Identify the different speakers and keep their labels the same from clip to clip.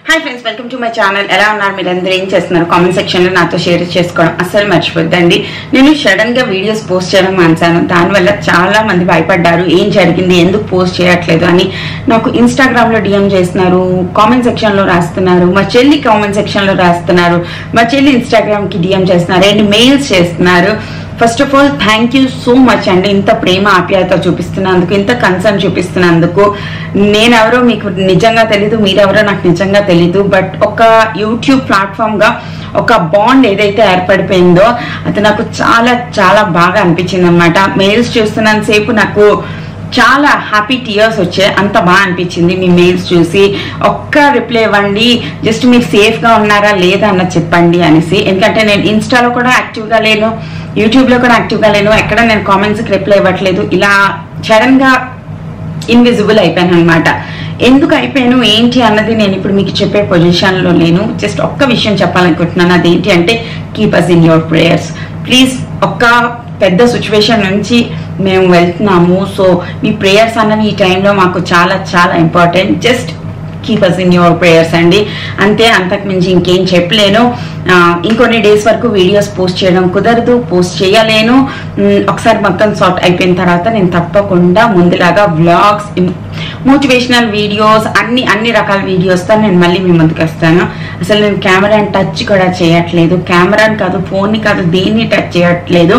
Speaker 1: hi friends welcome to my channel ఎలా ఉన్నారు మీరు అందరూ ఏం చేస్తున్నారు కామెంట్ సెక్షన్లో నాతో షేర్ చేసుకోవడం అస్సలు మర్చిపోద్దండి నేను సడన్ గా వీడియోస్ పోస్ట్ చేయడం మానేశాను దానివల్ల చాలా మంది భయపడ్డారు ఏం జరిగింది ఎందుకు పోస్ట్ చేయట్లేదు అని నాకు ఇన్స్టాగ్రామ్ లో డిఎం చేస్తున్నారు కామెంట్ సెక్షన్ లో రాస్తున్నారు మా చెల్లి కామెంట్ సెక్షన్ లో రాస్తున్నారు మా చెల్లి ఇన్స్టాగ్రామ్ కి డిఎం చేస్తున్నారు అండ్ మెయిల్స్ చేస్తున్నారు first of all thank you so much అండి ఇంత ప్రేమ ఆప్యాయత చూపిస్తున్నందుకు ఇంత కన్సర్న్ చూపిస్తున్నందుకు నేనెవరో మీకు నిజంగా తెలీదు మీరెవరో నాకు నిజంగా తెలీదు బట్ ఒక యూట్యూబ్ ప్లాట్ఫామ్ గా ఒక బాండ్ ఏదైతే ఏర్పడిపోయిందో అది నాకు చాలా చాలా బాగా అనిపించింది అనమాట మెయిల్స్ చూస్తున్నంతసేపు నాకు చాలా హ్యాపీ టీయర్స్ వచ్చాయి అంత బాగా అనిపించింది మీ మెయిల్స్ చూసి ఒక్క రిప్లై ఇవ్వండి జస్ట్ మీరు సేఫ్గా ఉన్నారా లేదా అన్నది చెప్పండి అనేసి ఎందుకంటే నేను ఇన్స్టాలో కూడా యాక్టివ్గా లేను యూట్యూబ్లో కూడా యాక్టివ్గా లేను ఎక్కడ నేను కామెంట్స్కి రిప్లై ఇవ్వట్లేదు ఇలా సడన్గా ఇన్విజిబుల్ అయిపోయాను అనమాట ఎందుకు అయిపోయాను ఏంటి అన్నది నేను ఇప్పుడు మీకు చెప్పే పొజిషన్లో లేను జస్ట్ ఒక్క విషయం చెప్పాలనుకుంటున్నాను అదేంటి అంటే keep us in your prayers please ఒక్క పెద్ద సిచ్యువేషన్ నుంచి మేము వెళ్తున్నాము సో మీ ప్రేయర్స్ అన్నవి ఈ టైంలో మాకు చాలా చాలా important just keep us in your prayers అండి అంతే అంతకు మించి ఇంకేం చెప్పలేను ఆ, ఇంకొన్ని డేస్ వరకు వీడియోస్ పోస్ట్ చేయడం కుదరదు పోస్ట్ చేయలేను మ్, ఒకసారి మొత్తం సార్ట్ అయిపోయిన తర్వాత నేను తప్పకుండా ముందులాగా వ్లాగ్స్ మోటివేషనల్ వీడియోస్ అన్ని అన్ని రకాల వీడియోస్తో నేను మళ్ళీ మీ ముందుకు వస్తాను అసలు నేను కెమెరాని టచ్ కూడా చేయట్లేదు కెమెరాని కాదు ఫోన్ని కాదు దేన్ని టచ్ చేయట్లేదు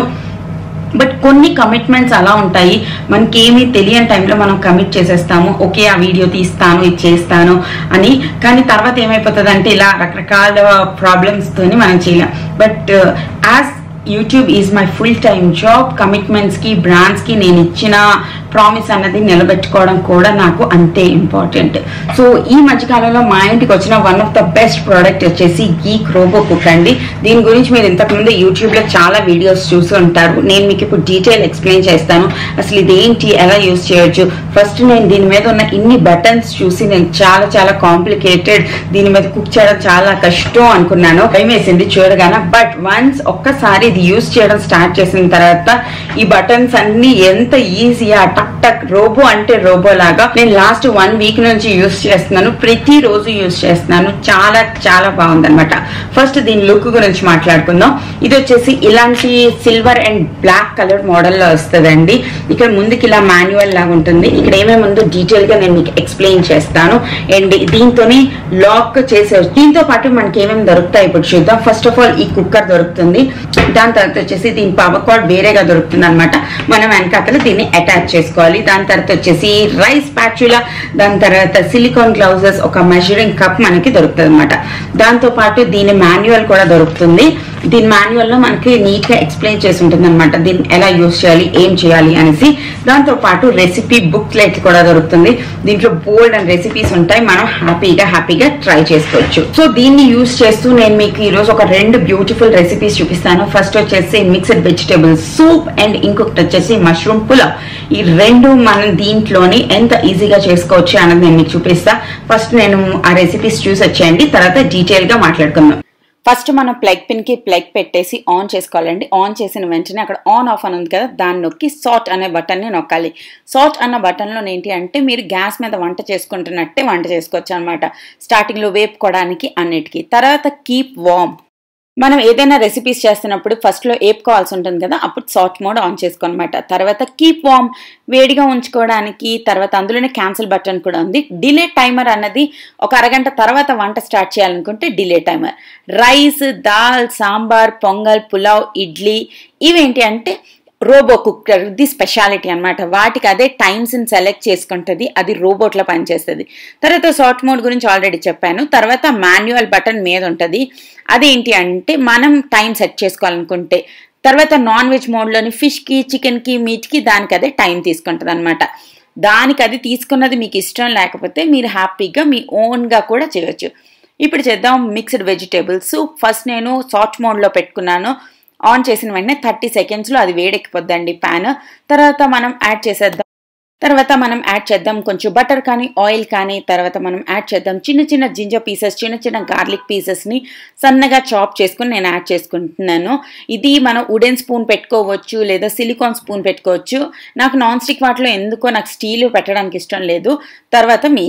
Speaker 1: బట్ కొన్ని కమిట్మెంట్స్ అలా ఉంటాయి మనకి ఏమీ తెలియని టైంలో మనం కమిట్ చేసేస్తాము ఓకే ఆ వీడియో తీస్తాను ఇది చేస్తాను అని కానీ తర్వాత ఏమైపోతుంది అంటే ఇలా రకరకాల ప్రాబ్లమ్స్ తోని మనం చేయలేం but as YouTube is my full time job commitments కి బ్రాండ్స్ కి నేను ఇచ్చిన ప్రామిస్ అన్నది నిలబెట్టుకోవడం కూడా నాకు అంతే ఇంపార్టెంట్ సో ఈ మధ్యకాలంలో మా ఇంటికి వచ్చిన one of the best product వచ్చేసి గీక్ రోబో కుక్ అండి దీని గురించి మీరు ఇంతకుముందు యూట్యూబ్ లో చాలా వీడియోస్ చూసి ఉంటారు నేను మీకు ఇప్పుడు డీటెయిల్ ఎక్స్ప్లెయిన్ చేస్తాను అసలు ఇదేంటి ఎలా యూస్ చేయొచ్చు ఫస్ట్ నేను దీని మీద ఉన్న ఇన్ని బటన్స్ చూసి నేను చాలా చాలా కాంప్లికేటెడ్ దీని మీద కుక్ చేయడం చాలా కష్టం అనుకున్నాను భయం వేసింది చూడగానే బట్ వన్స్ ఒక్కసారి ఇది యూస్ చేయడం స్టార్ట్ చేసిన తర్వాత ఈ బటన్స్ అన్ని ఎంత ఈజీగా టక్ టక్ రోబో అంటే రోబో లాగా నేను లాస్ట్ వన్ వీక్ నుంచి యూస్ చేస్తున్నాను ప్రతి రోజు యూస్ చేస్తున్నాను చాలా చాలా బాగుందన్నమాట ఫస్ట్ దీని లుక్ గురించి మాట్లాడుకుందాం ఇది వచ్చేసి ఇలాంటి silver and black colour model లో వస్తుందండి ఇక్కడ ముందుకి ఇలా మాన్యువల్ లాగా ఉంటుంది ఇక్కడ ఏమేమి ఉందో డీటెయిల్ గా నేను మీకు ఎక్స్ప్లెయిన్ చేస్తాను అండ్ దీంతోనే లాక్ చేసే దీంతో పాటు మనకి ఏమేమి దొరుకుతాయి ఇప్పుడు చూద్దాం ఫస్ట్ ఆఫ్ ఆల్ ఈ కుక్కర్ దొరుకుతుంది దాని తర్వాత వచ్చేసి దీని పవర్ కార్డ్ వేరేగా దొరుకుతుంది అనమాట మనం వెనకాతల దీన్ని అటాచ్ చేసుకోవాలి దాని తర్వాత వచ్చేసి రైస్ ప్యాచులా దాని తర్వాత సిలికాన్ గ్లౌజెస్ ఒక మెజరింగ్ కప్ మనకి దొరుకుతుంది అనమాట దాంతో పాటు దీని మాన్యువల్ కూడా దొరుకుతుంది దీని మాన్యువల్ లో మనకి నీట్ గా ఎక్స్ప్లెయిన్ చేసి ఉంటుంది అనమాట దీన్ని ఎలా యూస్ చేయాలి ఏం చేయాలి అనేసి దాంతో పాటు రెసిపీ బుక్లెట్ కూడా దొరుకుతుంది దీంట్లో బోల్డ్ అండ్ రెసిపీస్ ఉంటాయి మనం హ్యాపీగా హ్యాపీగా ట్రై చేసుకోవచ్చు సో దీన్ని యూస్ చేస్తూ నేను మీకు ఈ రోజు ఒక రెండు బ్యూటిఫుల్ రెసిపీస్ చూపిస్తాను ఫస్ట్ వచ్చేసి మిక్స్డ్ వెజిటేబుల్ సూప్ అండ్ ఇంకొకటి వచ్చేసి మష్రూమ్ పులావ్ ఈ రెండు మనం దీంట్లోని ఎంత ఈజీగా చేసుకోవచ్చు అన్నది నేను మీకు చూపిస్తా ఫస్ట్ నేను ఆ రెసిపీస్ చూసి వచ్చేయండి తర్వాత డీటెయిల్ గా మాట్లాడుకుందాం
Speaker 2: ఫస్ట్ మనం ప్లగ్ పిన్ కి ప్లగ్ పెట్టేసి ఆన్ చేసుకోవాలండి ఆన్ చేసిన వెంటనే అక్కడ ఆన్ ఆఫ్ అని ఉంది కదా దాన్ని నొక్కి సాట్ అనే బటన్ ని నొక్కాలి సాట్ అన్న బటన్ లో ఏంటి అంటే మీరు గ్యాస్ మీద వంట చేసుకుంటున్నట్టే వంట చేసుకోవచ్చు అనమాట స్టార్టింగ్ లో వేపుకోవడానికి అన్నిటికీ తర్వాత కీప్ వామ్ మనం ఏదైనా రెసిపీస్ చేస్తున్నప్పుడు ఫస్ట్లో ఏపుకోవాల్సి ఉంటుంది కదా అప్పుడు సాఫ్ట్ మోడ్ ఆన్ చేసుకోనమాట తర్వాత కీప్ వామ్ వేడిగా ఉంచుకోవడానికి తర్వాత అందులోనే క్యాన్సిల్ బటన్ కూడా ఉంది డిలే టైమర్ అన్నది ఒక అరగంట తర్వాత వంట స్టార్ట్ చేయాలనుకుంటే delay timer rice dal sambar pongal pulao idli ఇవేంటి అంటే రోబో కుక్కర్ ది స్పెషాలిటీ అన్నమాట వాటికి అదే టైమ్స్ని సెలెక్ట్ చేసుకుంటుంది అది రోబోట్లో పనిచేస్తుంది తర్వాత సాఫ్ట్ మోడ్ గురించి ఆల్రెడీ చెప్పాను తర్వాత మాన్యువల్ బటన్ మీద ఉంటుంది అదేంటి అంటే మనం టైం సెట్ చేసుకోవాలనుకుంటే తర్వాత నాన్ వెజ్ మోడ్లోని ఫిష్కి చికెన్కి మీట్కి దానికి అదే టైం తీసుకుంటుంది అనమాట దానికి అది తీసుకున్నది మీకు ఇష్టం లేకపోతే మీరు హ్యాపీగా మీ ఓన్గా కూడా చేయొచ్చు ఇప్పుడు చేద్దాం మిక్స్డ్ వెజిటేబుల్ సూప్ ఫస్ట్ నేను సాఫ్ట్ మోడ్లో పెట్టుకున్నాను ఆన్ చేసిన వెంటనే థర్టీ సెకండ్స్లో అది వేడెక్కిపోద్దండి ప్యాన్ తర్వాత మనం యాడ్ చేసేద్దాం తర్వాత మనం యాడ్ చేద్దాం కొంచెం బటర్ కానీ ఆయిల్ కానీ తర్వాత మనం యాడ్ చేద్దాం చిన్న చిన్న జింజర్ పీసెస్ చిన్న చిన్న గార్లిక్ పీసెస్ని సన్నగా చాప్ చేసుకుని నేను యాడ్ చేసుకుంటున్నాను ఇది మనం వుడెన్ స్పూన్ పెట్టుకోవచ్చు లేదా సిలికాన్ స్పూన్ పెట్టుకోవచ్చు నాకు నాన్ స్టిక్ వాటిలో ఎందుకో నాకు స్టీల్ పెట్టడానికి ఇష్టం లేదు తర్వాత మీ ఇష్టం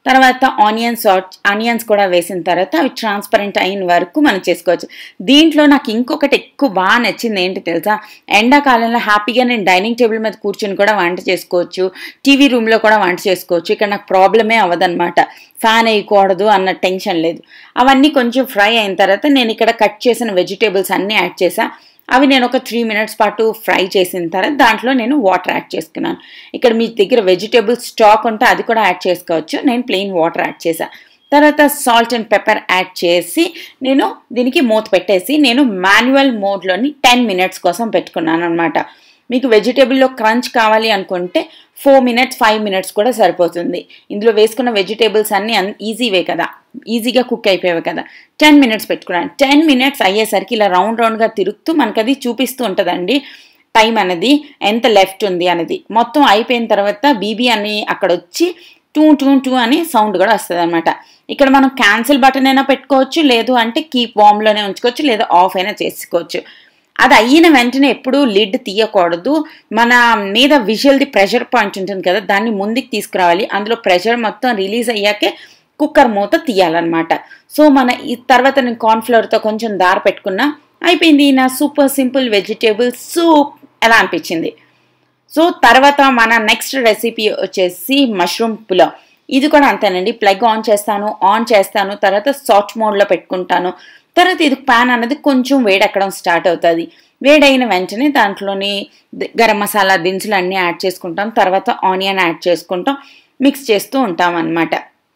Speaker 2: తర్వాత ఆనియన్స్ ఆనియన్స్ కూడా వేసిన తర్వాత అవి ట్రాన్స్పరెంట్ అయిన వరకు మనం చేసుకోవచ్చు దీంట్లో నాకు ఇంకొకటి ఎక్కువ బాగా నచ్చింది ఏంటి తెలుసా ఎండాకాలంలో హ్యాపీగా నేను డైనింగ్ టేబుల్ మీద కూర్చొని కూడా వంట చేసుకోవచ్చు టీవీ రూమ్లో కూడా వంట చేసుకోవచ్చు ఇక్కడ నాకు ప్రాబ్లమే అవ్వదన్నమాట ఫ్యాన్ వేయకూడదు అన్న టెన్షన్ లేదు అవన్నీ కొంచెం ఫ్రై అయిన తర్వాత నేను ఇక్కడ కట్ చేసిన వెజిటేబుల్స్ అన్నీ యాడ్ చేసా అవి నేను ఒక త్రీ మినిట్స్ పాటు ఫ్రై చేసిన తర్వాత దాంట్లో నేను వాటర్ యాడ్ చేసుకున్నాను ఇక్కడ మీ దగ్గర వెజిటేబుల్ స్టాక్ ఉంటే అది కూడా యాడ్ చేసుకోవచ్చు నేను ప్లెయిన్ వాటర్ యాడ్ చేసా తర్వాత సాల్ట్ అండ్ పెప్పర్ యాడ్ చేసి నేను దీనికి మూత పెట్టేసి నేను మాన్యువల్ మోడ్లోని టెన్ మినిట్స్ కోసం పెట్టుకున్నాను అనమాట మీకు వెజిటేబుల్లో క్రంచ్ కావాలి అనుకుంటే ఫోర్ మినిట్స్ ఫైవ్ మినిట్స్ కూడా సరిపోతుంది ఇందులో వేసుకున్న వెజిటేబుల్స్ అన్నీ ఈజీవే కదా ఈజీగా కుక్ అయిపోయాయి కదా టెన్ మినిట్స్ పెట్టుకున్నాను టెన్ మినిట్స్ అయ్యేసరికి ఇలా రౌండ్ రౌండ్గా తిరుగుతూ మనకు అది చూపిస్తూ ఉంటుందండి టైం అనేది ఎంత లెఫ్ట్ ఉంది అనేది మొత్తం అయిపోయిన తర్వాత బీబీ అని అక్కడ వచ్చి టూ టూ టూ అని సౌండ్ కూడా వస్తుంది అనమాట ఇక్కడ మనం క్యాన్సిల్ బటన్ అయినా పెట్టుకోవచ్చు లేదు అంటే కీప్ వామ్లోనే ఉంచుకోవచ్చు లేదా ఆఫ్ అయినా చేసుకోవచ్చు అది అయిన వెంటనే ఎప్పుడు లిడ్ తీయకూడదు మన మీద విజువల్ది ప్రెషర్ పాయింట్ ఉంటుంది కదా దాన్ని ముందుకు తీసుకురావాలి అందులో ప్రెషర్ మొత్తం రిలీజ్ అయ్యాకే కుక్కర్ మూత తీయాలన్నమాట సో మన ఈ తర్వాత నేను కార్న్ఫ్లవర్తో కొంచెం దారి పెట్టుకున్నా అయిపోయింది నా సూపర్ సింపుల్ వెజిటేబుల్ సూప్ ఎలా అనిపించింది సో తర్వాత మన నెక్స్ట్ రెసిపీ వచ్చేసి మష్రూమ్ పులావ్ ఇది కూడా అంతేనండి ప్లగ్ ఆన్ చేస్తాను ఆన్ చేస్తాను తర్వాత సాఫ్ట్ మోడ్లో పెట్టుకుంటాను తర్వాత ఇది ప్యాన్ అనేది కొంచెం వేడెక్కడం స్టార్ట్ అవుతుంది వేడైన వెంటనే దాంట్లోని గరం మసాలా దినుసులు అన్నీ యాడ్ చేసుకుంటాం తర్వాత ఆనియన్ యాడ్ చేసుకుంటాం మిక్స్ చేస్తూ ఉంటాం అనమాట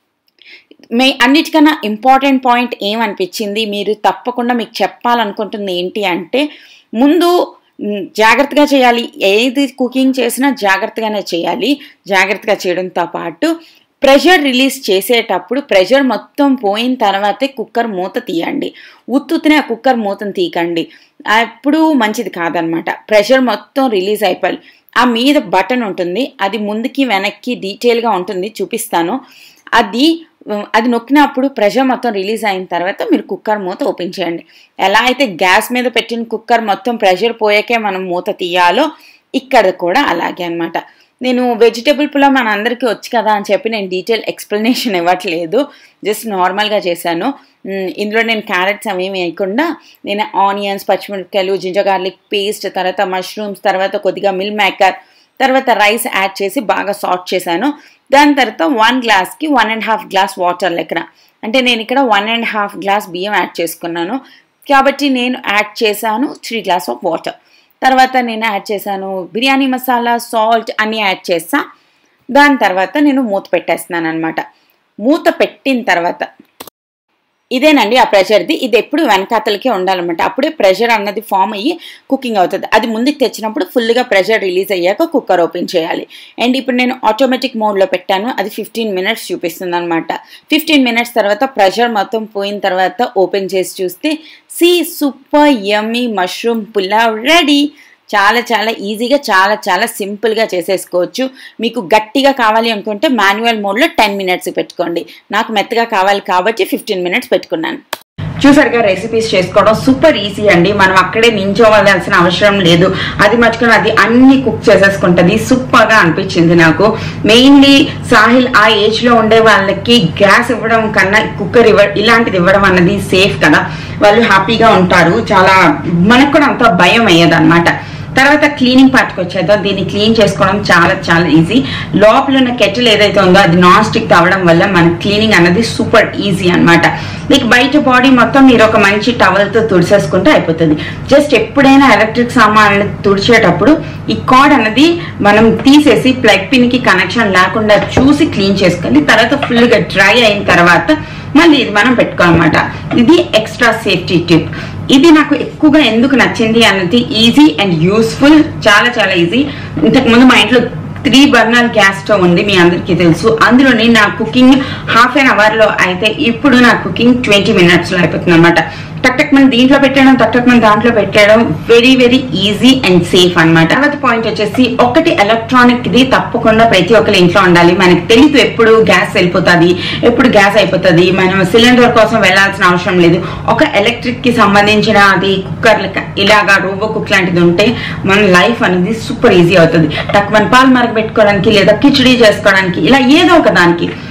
Speaker 2: మే అన్నిటికన్నా ఇంపార్టెంట్ పాయింట్ ఏమనిపించింది మీరు తప్పకుండా మీకు చెప్పాలనుకుంటుంది ఏంటి అంటే ముందు జాగ్రత్తగా చేయాలి ఏది కుకింగ్ చేసినా జాగ్రత్తగానే చేయాలి జాగ్రత్తగా చేయడంతో పాటు ప్రెషర్ రిలీజ్ చేసేటప్పుడు ప్రెషర్ మొత్తం పోయిన తర్వాతే కుక్కర్ మూత తీయండి ఉత్తుతనే ఆ కుక్కర్ మూతను తీయకండి అప్పుడు మంచిది కాదనమాట ప్రెషర్ మొత్తం రిలీజ్ అయిపోవాలి ఆ మీద బటన్ ఉంటుంది అది ముందుకి వెనక్కి డీటెయిల్గా ఉంటుంది చూపిస్తాను అది అది నొక్కినప్పుడు ప్రెషర్ మొత్తం రిలీజ్ అయిన తర్వాత మీరు కుక్కర్ మూత ఓపెన్ చేయండి ఎలా అయితే గ్యాస్ మీద పెట్టిన కుక్కర్ మొత్తం ప్రెషర్ పోయాకే మనం మూత తీయాలో ఇక్కడ కూడా అలాగే అనమాట నేను వెజిటేబుల్ పులావ్ మన అందరికీ వచ్చు కదా అని చెప్పి నేను డీటెయిల్ ఎక్స్ప్లెనేషన్ ఇవ్వట్లేదు జస్ట్ నార్మల్గా చేశాను ఇందులో నేను క్యారెట్స్ అవి వేయకుండా నేను ఆనియన్స్ పచ్చిమిరపకాయలు జింజర్ గార్లిక్ పేస్ట్ తర్వాత మష్రూమ్స్ తర్వాత కొద్దిగా మిల్ మేకర్ తర్వాత రైస్ యాడ్ చేసి బాగా సార్ట్ చేశాను దాని తర్వాత వన్ గ్లాస్కి one and half glass water లెక్కన అంటే నేను ఇక్కడ వన్ అండ్ హాఫ్ గ్లాస్ బియ్యం యాడ్ చేసుకున్నాను కాబట్టి నేను యాడ్ చేశాను త్రీ గ్లాస్ ఆఫ్ వాటర్ తర్వాత నేను యాడ్ చేశాను బిర్యానీ మసాలా సాల్ట్ అన్నీ యాడ్ చేసా దాని తర్వాత నేను మూత పెట్టేస్తున్నాను అనమాట మూత పెట్టిన తర్వాత ఇదేనండి ఆ ప్రెషర్ది ఇది ఎప్పుడు వెనకాతలకే ఉండాలన్నమాట అప్పుడే ప్రెషర్ అన్నది ఫామ్ అయ్యి కుకింగ్ అవుతుంది అది ముందుకు తెచ్చినప్పుడు ఫుల్గా ప్రెషర్ రిలీజ్ అయ్యాక కుక్కర్ ఓపెన్ చేయాలి అండ్ ఇప్పుడు నేను ఆటోమేటిక్ మోడ్లో పెట్టాను అది ఫిఫ్టీన్ మినిట్స్ చూపిస్తుంది అనమాట ఫిఫ్టీన్ మినిట్స్ తర్వాత ప్రెషర్ మొత్తం పోయిన తర్వాత ఓపెన్ చేసి చూస్తే సి super yummy mushroom pulao ready చాలా చాలా ఈజీగా చాలా చాలా సింపుల్గా చేసేసుకోవచ్చు మీకు గట్టిగా కావాలి అనుకుంటే మాన్యువల్ మోడ్లో టెన్ మినిట్స్ పెట్టుకోండి నాకు మెత్తగా కావాలి కాబట్టి ఫిఫ్టీన్ మినిట్స్ పెట్టుకున్నాను
Speaker 1: చూసారుగా రెసిపీస్ చేసుకోవడం సూపర్ ఈజీ అండి మనం అక్కడే నించోవాల్సిన అవసరం లేదు అది మర్చుకొని అది అన్ని కుక్ చేసేసుకుంటది సూపర్ గా అనిపించింది నాకు మెయిన్లీ సాహిల్ ఆ ఏజ్ లో ఉండే వాళ్ళకి గ్యాస్ ఇవ్వడం కన్నా కుక్కర్ ఇవ్వ ఇలాంటిది ఇవ్వడం అన్నది సేఫ్ కదా వాళ్ళు హ్యాపీగా ఉంటారు చాలా మనకు కూడా అంత భయం అయ్యేది తర్వాత క్లీనింగ్ పార్ట్కి వచ్చేద్దాం దీన్ని క్లీన్ చేసుకోవడం చాలా చాలా ఈజీ లోపల ఉన్న కెటిల్ ఏదైతే ఉందో అది నాన్ స్టిక్ అవ్వడం వల్ల మన క్లీనింగ్ అన్నది సూపర్ ఈజీ అన్నమాట మీకు బయట బాడీ మొత్తం మీరు ఒక మంచి టవల్తో తుడిసేసుకుంటే అయిపోతుంది జస్ట్ ఎప్పుడైనా ఎలక్ట్రిక్ సామాన్లు తుడిచేటప్పుడు ఈ కార్డ్ అన్నది మనం తీసేసి ప్లగ్ పిన్ కి కనెక్షన్ లేకుండా చూసి క్లీన్ చేసుకోవాలి తర్వాత ఫుల్గా డ్రై అయిన తర్వాత మళ్ళీ ఇది మనం పెట్టుకోవాలన్నమాట ఇది ఎక్స్ట్రా సేఫ్టీ టిప్ ఇది నాకు ఎక్కువగా ఎందుకు నచ్చింది అన్నది ఈజీ అండ్ యూస్ఫుల్ చాలా చాలా ఈజీ ఇంతకుముందు మా ఇంట్లో త్రీ బర్నర్ గ్యాస్ స్టవ్ ఉంది మీ అందరికీ తెలుసు అందులోని నా కుకింగ్ హాఫ్ అన్ అవర్ లో అయితే ఇప్పుడు నా కుకింగ్ ట్వంటీ మినిట్స్ లో అయిపోతుంది అనమాట టక్ టక్ మనం దీంట్లో పెట్టడం టక్ టక్ మనం దాంట్లో పెట్టడం very very easy and safe అనమాట తర్వాత పాయింట్ వచ్చేసి ఒకటి ఎలక్ట్రానిక్ ది తప్పకుండా ప్రతి ఒక్కరి ఇంట్లో ఉండాలి మనకి తెలియదు ఎప్పుడు గ్యాస్ వెళ్ళిపోతుంది ఎప్పుడు గ్యాస్ అయిపోతుంది మనం సిలిండర్ కోసం వెళ్ళాల్సిన అవసరం లేదు ఒక ఎలక్ట్రిక్ కి సంబంధించిన అది కుక్కర్ ఇలాగా రోబో కుక్ లాంటిది ఉంటే మన లైఫ్ అనేది సూపర్ ఈజీ అవుతుంది టక్ మన పాలు మరగబెట్టుకోవడానికి లేదా కిచడీ చేసుకోవడానికి ఇలా ఏదో ఒక దానికి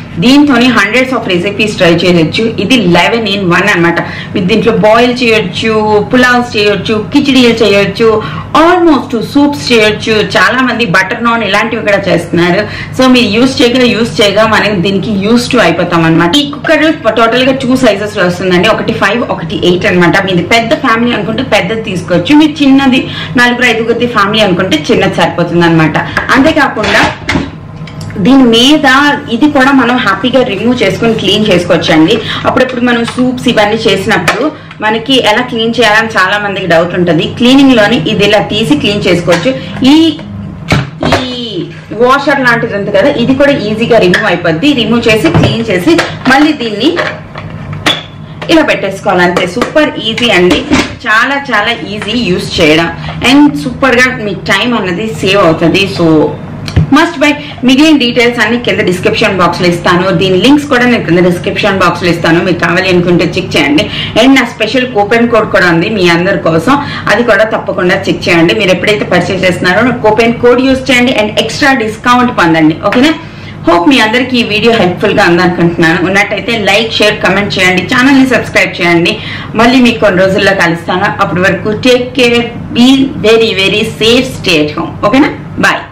Speaker 1: దీంతోని హండ్రెడ్స్ ఆఫ్ రెసిపీస్ ట్రై చేయొచ్చు ఇది లెవెన్ ఇన్ వన్ అనమాట మీరు దీంట్లో బాయిల్ చేయొచ్చు పులావ్స్ చేయొచ్చు కిచిడీలు చేయొచ్చు ఆల్మోస్ట్ సూప్స్ చేయొచ్చు చాలా మంది బటర్ నాన్ ఇలాంటివి కూడా చేస్తున్నారు సో మీరు యూస్ చేయగా యూస్ చేయగా మనం దీనికి యూస్ టు అయిపోతాం అనమాట ఈ కుక్కర్ టోటల్ గా టూ సైజెస్ లో వస్తుందండి ఒకటి ఫైవ్ ఒకటి ఎయిట్ అనమాట మీది పెద్ద ఫ్యామిలీ అనుకుంటే పెద్దది తీసుకోవచ్చు మీరు చిన్నది నలుగురు ఐదుగురిది ఫ్యామిలీ అనుకుంటే చిన్నది సరిపోతుంది అనమాట అంతేకాకుండా దీని మీద ఇది కూడా మనం హ్యాపీగా రిమూవ్ చేసుకొని క్లీన్ చేసుకోవచ్చు అండి అప్పుడప్పుడు మనం సూప్స్ ఇవన్నీ చేసినప్పుడు మనకి ఎలా క్లీన్ చేయాలని చాలా మందికి డౌట్ ఉంటుంది క్లీనింగ్ లోని ఇది ఇలా తీసి క్లీన్ చేసుకోవచ్చు ఈ ఈ వాషర్ లాంటిది ఉంది కదా ఇది కూడా ఈజీగా రిమూవ్ అయిపోద్ది రిమూవ్ చేసి క్లీన్ చేసి మళ్ళీ దీన్ని ఇలా పెట్టేసుకోవాలి అంతే సూపర్ ఈజీ అండి చాలా చాలా ఈజీ యూస్ చేయడం అండ్ సూపర్ గా మీ టైం అన్నది సేవ్ అవుతుంది సో మస్ట్ బై మిగిలిన డీటెయిల్స్ అన్ని కింద డిస్క్రిప్షన్ బాక్స్ లో ఇస్తాను దీని లింక్స్ కూడా నేను కింద డిస్క్రిప్షన్ బాక్స్ లో ఇస్తాను మీకు కావాలి అనుకుంటే చెక్ చేయండి అండ్ నా స్పెషల్ కూపెన్ కోడ్ కూడా ఉంది మీ అందరి కోసం అది కూడా తప్పకుండా చెక్ చేయండి మీరు ఎప్పుడైతే పర్చేస్ చేస్తున్నారో కూపెన్ కోడ్ యూస్ చేయండి అండ్ ఎక్స్ట్రా డిస్కౌంట్ పొందండి ఓకేనా హోప్ మీ అందరికి ఈ వీడియో హెల్ప్ఫుల్ గా ఉందనుకుంటున్నాను ఉన్నట్టయితే లైక్ షేర్ కమెంట్ చేయండి ఛానల్ ని సబ్స్క్రైబ్ చేయండి మళ్ళీ మీకు కొన్ని రోజుల్లో కలుస్తాను అప్పటి వరకు take care be very very safe stay at home ఓకేనా బాయ్